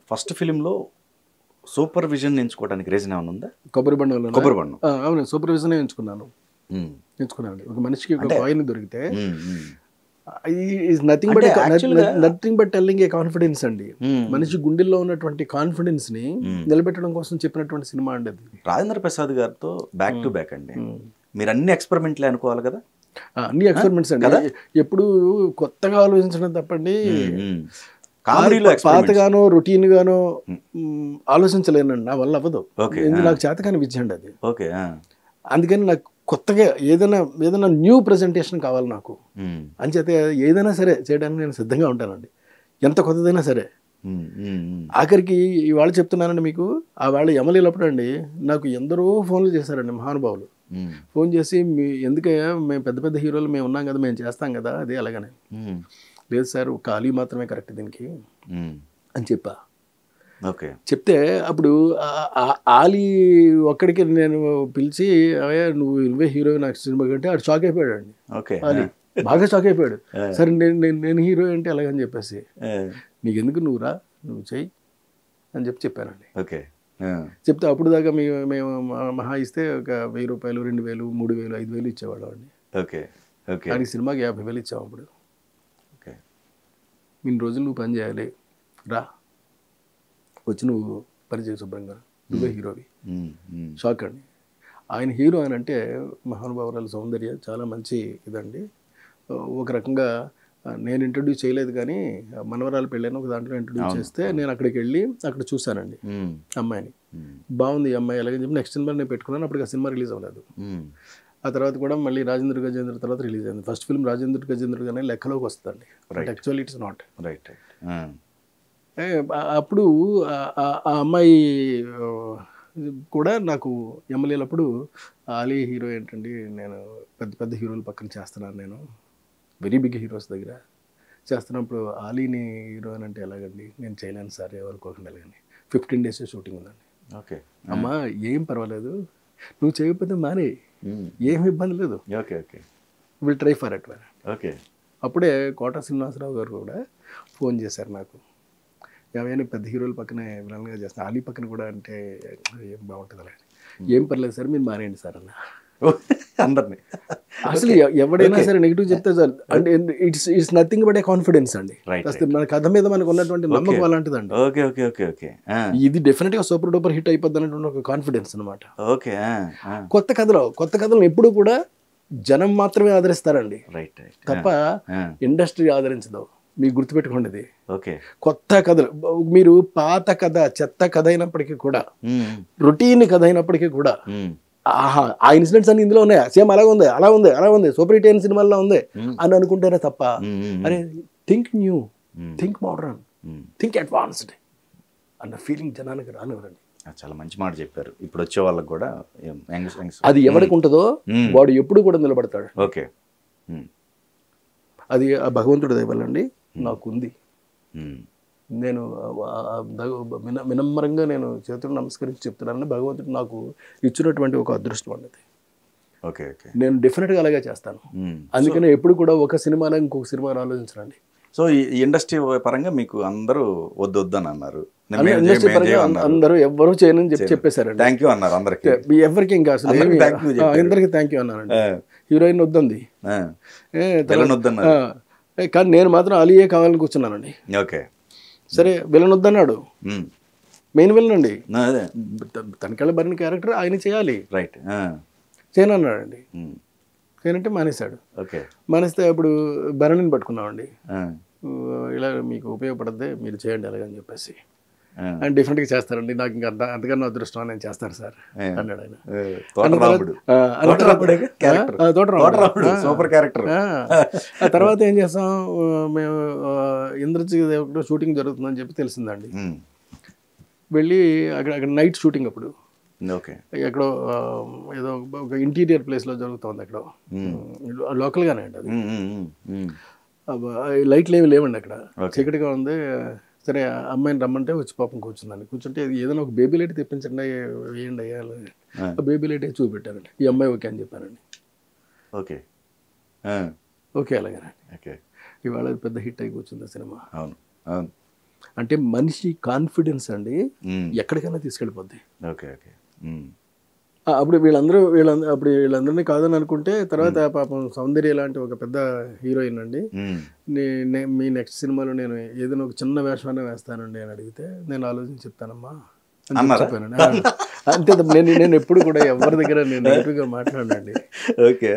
First ఫిలింలో supervision ఎంచుకోవడానికి reason ఏమైనా ఉందా కొబ్బరి బండంలో కొబ్బరి బండం అవును సూపర్విజన్ ఎంచుకున్నాను ఉమ్, ఎంచుకున్నాను ఒక మనిషికి ఒక అంటే- కాయిన్ దొరికితే um, um, is nothing but అంటే actually- nothing but telling a confidence అండి ఉమ్. మనిషి గుండెల్లో ఉన్నటువంటి కాన్ఫిడెన్స్ ని మ్మ్. నిలబెట్టడం కోసం చెప్పినటువంటి సినిమా అండి అది రాజేంద్ర ప్రసాద్ గారితో బ్యాక్ టు బ్యాక్ అండి మ్మ్. మీరు అన్ని ఎక్స్పెరిమెంట్లే అనుకోవాలి కదా ఆ, అన్ని ఎక్స్పెరిమెంట్స్ అండి కదా? ఎప్పుడు కొత్తగా ఆలోచించడం తప్పండి కామెడీలో ఎక్స్పెరిమెంట్స్ పాతగానో రొటీన్ గానో మ్, ఆలోచించలేనండి నా వల్ల అవ్వదు ఓకే ఎందుకు నాకు చేతకాని విద్య అండి అది ఓకే ఆ. అందుకని నాకు కొత్తగా ఏదైనా ఏదైనా న్యూ ప్రజెంటేషన్ కావాలి నాకు ఉమ్, అంచేత ఏదైనా సరే చేయడానికి నేను సిద్ధంగా ఉంటానండి ఎంత కొత్తదైనా సరే ఉమ్, ఉమ్, ఉమ్. ఆఖరికి ఇవాళ చెప్తున్నానండి మీకు ఆ వాళ్ళ ఎమలేనప్పుడు అండి నాకు ఎందరో ఫోన్లు చేశారండి మహానుభావులు ఉమ్, ఫోన్ చేసి మీ ఎందుకయ్యా మేము పెద్ద పెద్ద హీరోలు మేము ఉన్నాం కదా మేము చేస్తాం కదా అది అలాగనే ఉమ్, లేదు సార్ ఒక ఖాళీ మాత్రమే కరెక్ట్ దీనికి ఉమ్. అని చెప్పా ఓకే చెప్తే అప్పుడు ఆ- ఆ- ఆలీ ఒక్కడికి నేను పిలిచి అయ్యా నువ్వు నువ్వే హీరో నాకు సినిమా కంటే ఆడు షాక్ అయిపోయాడు అండి ఓకే ఆలీ బాగా షాక్ అయిపోయాడు సరే నేను నేను నేను హీరో ఏంటి అలాగని చెప్పేసి ఆ, నీకెందుకు నువ్వు రా నువ్వు చెయ్యి అని చెప్పి చెప్పానండి ఓకే ఆ, చెప్తే అప్పుడు దాకా మేము మేము మా- మహా ఇస్తే ఒక వెయ్యి రూపాయలు రెండు వేలు మూడు వేలు ఐదు వేలు ఇచ్చేవాళ్ళం అండి ఓకే ఓకే దానికి సినిమాకి యాభై వేలు ఇచ్చాము అప్పుడు ఓకే ఇన్ని రోజులు నువ్వు పని చేయాలి రా వచ్చి నువ్వు పని చేయి శుభ్రంగా నువ్వే హీరోవి ఉమ్, ఉమ్. షాక్ అండి ఆయన హీరో అని అంటే మహానుభావురాలు సౌందర్య చాలా మంచి ఇదండి ఒక రకంగా ఆ, నేను ఇంట్రడ్యూస్ చేయలేదు కానీ ఆ, మనవరాలు పెళ్ళైన ఒక దాంట్లో ఇంట్రడ్యూస్ చేస్తే నేను అక్కడికి వెళ్ళి అక్కడ చూశానండి ఉమ్, అమ్మాయిని ఉమ్, బాగుంది ఈ అమ్మాయి అలాగని చెప్పి నెక్స్ట్ సినిమా నేను పెట్టుకున్నాను అప్పుడు ఆ సినిమా రిలీజ్ అవ్వలేదు ఉమ్. ఆ తర్వాత కూడా మళ్ళీ రాజేంద్ర గజేంద్ర తర్వాత రిలీజ్ అయింది ఫస్ట్ ఫిల్మ్ రాజేంద్ర గజేంద్ర గానే లెక్కలోకి వస్తుందండి but actually it's not right right ఆ, అప్పుడు ఆ- ఆ- ఆ అమ్మాయి ఆ, కూడా నాకు ఎమ్మెల్యేలప్పుడు ఆలీ హీరో ఏంటండి నేను పెద్ద పెద్ద హీరోల పక్కన చేస్తున్నాను నేను వెరీ బిగ్ హీరోస్ దగ్గర చేస్తున్నప్పుడు ఆలీని హీరో అని అంటే ఎలాగండి నేను చేయలేను సార్ ఎవరుకోకుండా ఎలాగని ఫిఫ్టీన్ డేస్ షూటింగ్ ఉందండి ఓకే అమ్మా ఏం పర్వాలేదు నువ్వు చేయకపోతే మానే ఉమ్, ఏం ఇబ్బంది లేదు okay okay will try for at okay అప్పుడే కోట శ్రీనివాసరావు గారు కూడా ఫోన్ చేశారు నాకు ఏమైనా పెద్ద హీరోల పక్కనే విలన్గా చేస్తాను అలీ పక్కన కూడా అంటే ఏం బాగుంటుంది అలా ఏం పర్లేదు సార్ మీరు మానేయండి సార్ అన్న అందరినీ అసలు ఎ- ఎవడైనా సరే నెగిటివ్ చెప్తే సార్ అంటే it's it's nothing but a confidence అండి Right, అసలు మన కథ మీద మనకు ఉన్నటువంటి నమ్మకం అలాంటిదండి ఓకే ఓకే ఓకే ఓకే ఆ, ఇది డెఫినెట్ గా సూపర్ డూపర్ హిట్ అయిపోద్ది అనేటువంటి ఒక కాన్ఫిడెన్స్ అనమాట ఓకే ఆ, ఆ, కొత్త కథలో కొత్త కథలను ఎప్పుడు కూడా జనం మాత్రమే ఆదరిస్తారండి రైట్ రైట్ తప్ప ఆ, ఇండస్ట్రీ ఆదరించదు మీకు గుర్తుపెట్టుకోండి ఇది ఓకే కొత్త కథలు మీరు పాత కథ చెత్త కథ అయినప్పటికీ కూడా ఉమ్, రొటీన్ కథ అయినప్పటికీ కూడా ఉమ్, ఆహా ఆ ఇన్సిడెంట్స్ అన్ని ఇందులో ఉన్నాయి సేమ్ అలాగే ఉంది అలా ఉంది అలా ఉంది సూపర్ హిట్ అయిన సినిమాల్లో ఉంది Hmm. అని అనుకుంటేనే తప్ప ఉమ్, ఉమ్, అరే think new Hmm. Think modern um. Think advanced అన్న ఫీలింగ్ జనానికి రానివ్వరండి ఆ, చాలా మంచి మాట చెప్పారు ఇప్పుడు వచ్చే వాళ్ళకి కూడా ఏం, యంగ్ యంగ్స్ అది ఎవరికి ఉంటుందో Hmm. వాడు ఎప్పుడు కూడా నిలబడతాడు ఓకే ఉమ్, అది ఆ భగవంతుడి దయవల్లండి నాకు ఉంది ఉమ్, నేను ఆ- ఆ దగ- విన వినమ్రంగా నేను చేతులు నమస్కరించి చెప్తున్నాను భగవంతుడు నాకు ఇచ్చినటువంటి ఒక అదృష్టం అన్నది ఓకే ఓకే నేను డెఫినెట్గా అలాగే చేస్తాను ఉమ్. అందుకనే ఎప్పుడు కూడా ఒక సినిమాలో ఇంకొక సినిమాని ఆలోచించరండి సో ఈ ఈ ఇండస్ట్రీ పరంగా మీకు అందరూ వద్దు వద్దు అని అన్నారు అన్ని ఇండస్ట్రీ పరంగా అందరూ ఎవ్వరూ చేయనని చెప్పి చెప్పేశారండి థ్యాంక్ యూ అన్నారు అందరికి ఎవరికి ఇంకా అసలు అందరికీ ఏమీ- thank you ఆ, చెప్పారు. అందరికీ థ్యాంక్ యూ అన్నానండి హీరోయిన్ వద్దంది ఏ, తర్వాత- విలన్ వద్దన్నారు ఆ, ఏ, కానీ నేను మాత్రం అలీయే కావాలని కూర్చున్నానండి ఓకే సరే విలన్ వద్దన్నాడు ఉమ్, మెయిన్ విలన్ అండి నా అదే త- తనకెళ్ళ భరిన క్యారెక్టర్ ఆయన చేయాలి రైట్ చేయనన్నాడండి చేయనంటే మానేశాడు ఓకే మానేస్తే అప్పుడు భరణిని పట్టుకున్నామండి ఆ, ఊ, ఇలా మీకు ఉపయోగపడద్దే మీరు చేయండి అలాగని చెప్పేసి ఆ. ఆయన డెఫినెట్గా చేస్తారండి నాకు ఇంకా అంత అంతకన్నా అదృష్టం నేను చేస్తాను సార్ ఏ. అన్నాడు ఆయన ఏ, తోటరాముడు ఆ, అన్న తర్వాత- తోటరాముడే క్యారెక్టర్ ఆ, తోటరాముడు. తోటరాముడు సూపర్ క్యారెక్టర్ ఆ, ఆ తర్వాత ఏం చేస్తాం ఆ, మేము ఆ, ఇంద్రజిత్ దేవకుడు షూటింగ్ జరుగుతుందని చెప్పి తెలిసిందండి వెళ్ళి అక్కడ అక్కడ నైట్ షూటింగ్ అప్పుడు ఓకే ఎక్కడో ఆ, ఏదో ఒక ఇంటీరియర్ ప్లేస్లో జరుగుతుంది ఎక్కడో లోకల్గానే అండి అది అబ్బా, ఈ లైట్లు ఏమి లేవండి అక్కడ చీకటిగా ఉంది సరే ఆ అమ్మాయిని రమ్మంటే వచ్చి పాపం కూర్చుందండి కూర్చుంటే ఏదైనా ఒక బేబీ లైట్ తెప్పించండి అయ్యా, వేయండి అయ్యా అని. ఆ బేబీ లైట్ చూపెట్టారండి ఈ అమ్మాయి ఓకే అని చెప్పానండి ఓకే ఓకే అలాగేనండి ఓకే ఇవాళ అది పెద్ద హిట్ అయి కూర్చుంది ఆ సినిమా అవును అవును అంటే మనిషి కాన్ఫిడెన్స్ అండి మ్మ్. ఎక్కడికైనా తీసుకెళ్ళిపోద్ది ఓకే ఓకే మ్మ్. ఆ, అప్పుడు వీళ్ళందరూ వీళ్ళందరూ అప్పుడు వీళ్ళందరినీ కాదని అనుకుంటే తర్వాత పాపం సౌందర్య లాంటి ఒక పెద్ద హీరోయిన్ అండి మ్మ్. నే- నే- మీ నెక్స్ట్ సినిమాలో నేను ఏదైనా ఒక చిన్న వేషమైనా వేస్తానండి అని అడిగితే నేను ఆలోచించి చెప్తానమ్మా అని అన్నారా? చెప్పానండి. ఆ, అంతే తప్ప నేను నేను ఎప్పుడు కూడా ఎవరి దగ్గర నేను నెగిటివ్గా మాట్లాడండి ఓకే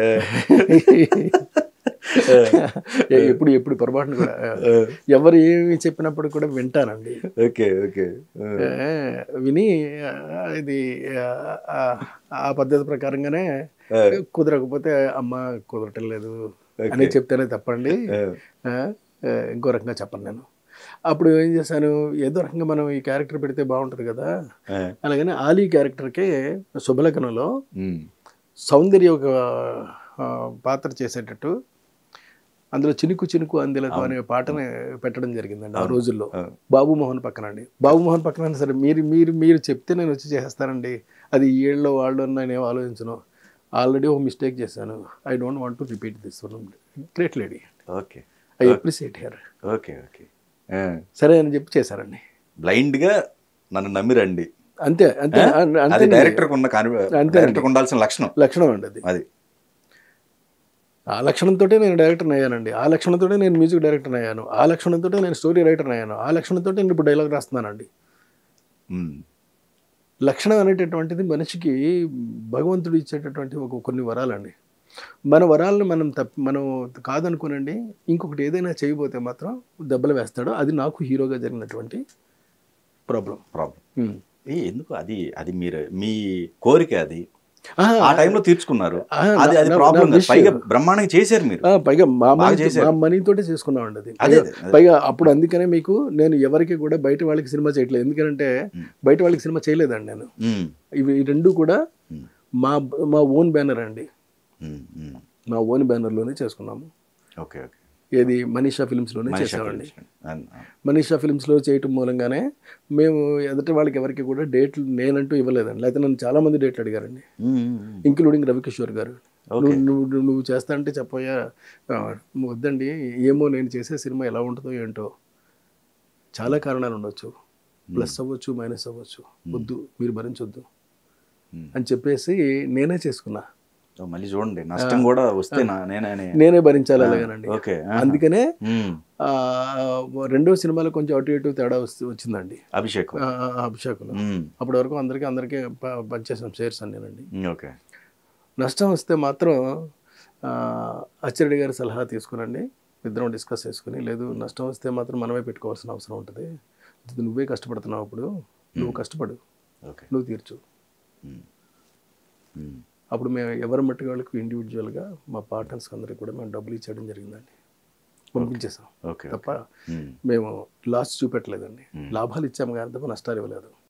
ఎప్పుడు ఎప్పుడు పొరపాటును కూడా ఎవరు ఏమి చెప్పినప్పుడు కూడా వింటానండి ఓకే ఓకే ఏ, విని ఆ, ఇది ఆ, ఆ, ఆ పద్ధతి ప్రకారంగానే కుదరకపోతే అమ్మ కుదరటం లేదు అని చెప్తేనే తప్పండి ఆ, ఆ, ఇంకో రకంగా చెప్పను నేను అప్పుడు ఏం చేశాను ఏదో రకంగా మనం ఈ క్యారెక్టర్ పెడితే బాగుంటుంది కదా అలాగని ఆలీ క్యారెక్టర్కే శుభలగ్నంలో సౌందర్య ఒక ఆ, పాత్ర చేసేటట్టు అందులో చినుకు చినుకు అందిలకు అనే పాటని పెట్టడం జరిగిందండి ఆ రోజుల్లో బాబు మోహన్ పక్కన అండి బాబు మోహన్ పక్కన సరే మీరు మీరు మీరు చెప్తే నేను వచ్చి చేస్తానండి అది ఏళ్ళు వాళ్ళు నేను ఏం ఆలోచించను ఆల్రెడీ ఒక మిస్టేక్ చేశాను I don't want to repeat this great lady okay I appreciate here okay okay సరే అని చెప్పి చేశారండి బ్లైండ్ గా నన్ను నమ్మి రండి అంతే అంతే అన్- అది అంతే డైరెక్టర్ ఉన్న డైరెక్టర్ ఉండాల్సిన లక్షణం లక్షణం అండి అది అది ఆ లక్షణంతో నేను డైరెక్టర్ అయ్యానండి ఆ లక్షణంతో నేను మ్యూజిక్ డైరెక్టర్ అయ్యాను ఆ లక్షణంతో నేను స్టోరీ రైటర్ అయ్యాను ఆ లక్షణంతో నేను ఇప్పుడు డైలాగ్ రాస్తున్నానండి మ్మ్. లక్షణం అనేటటువంటిది మనిషికి భగవంతుడు ఇచ్చేటటువంటి ఒక కొన్ని వరాలండి మన వరాలను మనం తప్ప మనం కాదనుకోనండి ఇంకొకటి ఏదైనా చేయబోతే మాత్రం దెబ్బలు వేస్తాడు అది నాకు హీరోగా జరిగినటువంటి ప్రాబ్లం ప్రాబ్లం ఏ ఎందుకు అది అది మీరు మీ కోరిక అది ఆ టైంలో తీర్చుకున్నారు అది అది ప్రాబ్లం కాదు. పైగా బ్రహ్మాండంగా చేశారు మీరు పైగా మా బాగా మనీ చేశారు. మా మనీతోటే చేసుకున్నామండి అది అదే పైగా- అదే. పైగా అప్పుడు అందుకనే మీకు నేను ఎవరికి కూడా బయట వాళ్ళకి సినిమా చేయట్లేదు ఎందుకంటే మ్. బయట వాళ్ళకి సినిమా చేయలేదండి నేను మ్మ్. ఇవి ఈ రెండు కూడా మ్మ్. మా మా ఓన్ బ్యానర్ అండి మ్మ్. మ్మ్. మా ఓన్ బ్యానర్లోనే చేసుకున్నాము ఓకే ఓకే ఏది మనీషా ఫిల్మ్స్లోనే మనిషి చేసామండి అక్కడ అన్- ఆ. మనీషా ఫిల్మ్స్లో చేయటం మూలంగానే మేము ఎదుటి వాళ్ళకి ఎవరికి కూడా డేట్లు నేనంటూ ఇవ్వలేదండి లేకపోతే నన్ను చాలా మంది డేట్లు అడిగారండి మ్మ్. మ్మ్. ఇంక్లూడింగ్ రవికిషోర్ గారు ఓకే నువ్వు నువ్వు నువ్వు చేస్తా అంటే చెప్పయ్యా ఆ, వద్దండి ఏమో నేను చేసే సినిమా ఎలా ఉంటుందో ఏంటో చాలా కారణాలు ఉండొచ్చు ప్లస్ అవ్వచ్చు మైనస్ అవ్వచ్చు వద్దు మీరు భరించొద్దు మ్మ్. అని చెప్పేసి నేనే చేసుకున్నా ఓ, మళ్ళీ చూడండి నష్టం కూడా వస్తే నా- నేనే నేనే భరించాలి అలాగేనండి ఓకే ఆ. అందుకనే మ్మ్. ఆ, రెండో సినిమాలో కొంచెం అటు ఇటు తేడా వస్తు- వచ్చిందండి అభిషేక్ ఆ, ఆ, అభిషేకులు మ్మ్. అప్పటి వరకు అందరికీ అందరికీ ప- పనిచేసాం షేర్స్ అన్నానండి మ్మ్. ఓకే నష్టం వస్తే మాత్రం ఆ, అచ్చిరెడ్డి గారి సలహా తీసుకునండి ఇద్దరం డిస్కస్ చేసుకుని లేదు నష్టం వస్తే మాత్రం మనమే పెట్టుకోవాల్సిన అవసరం ఉంటుంది ఇది నువ్వే కష్టపడుతున్నావు అప్పుడు నువ్వు కష్టపడు ఓకే నువ్వు తీర్చు మ్మ్. మ్మ్. అప్పుడు మేము ఎవరి మట్టి వాళ్ళకి ఇండివిజువల్గా మా పార్ట్నర్స్కి అందరికి కూడా మేము డబ్బులు ఇచ్చేయడం జరిగిందండి పంపించేసాం ఓకే తప్ప మ్మ్. మేము లాస్ చూపెట్టలేదండి లాభాలు ఇచ్చాము కానీ తప్ప నష్టాలు ఇవ్వలేదు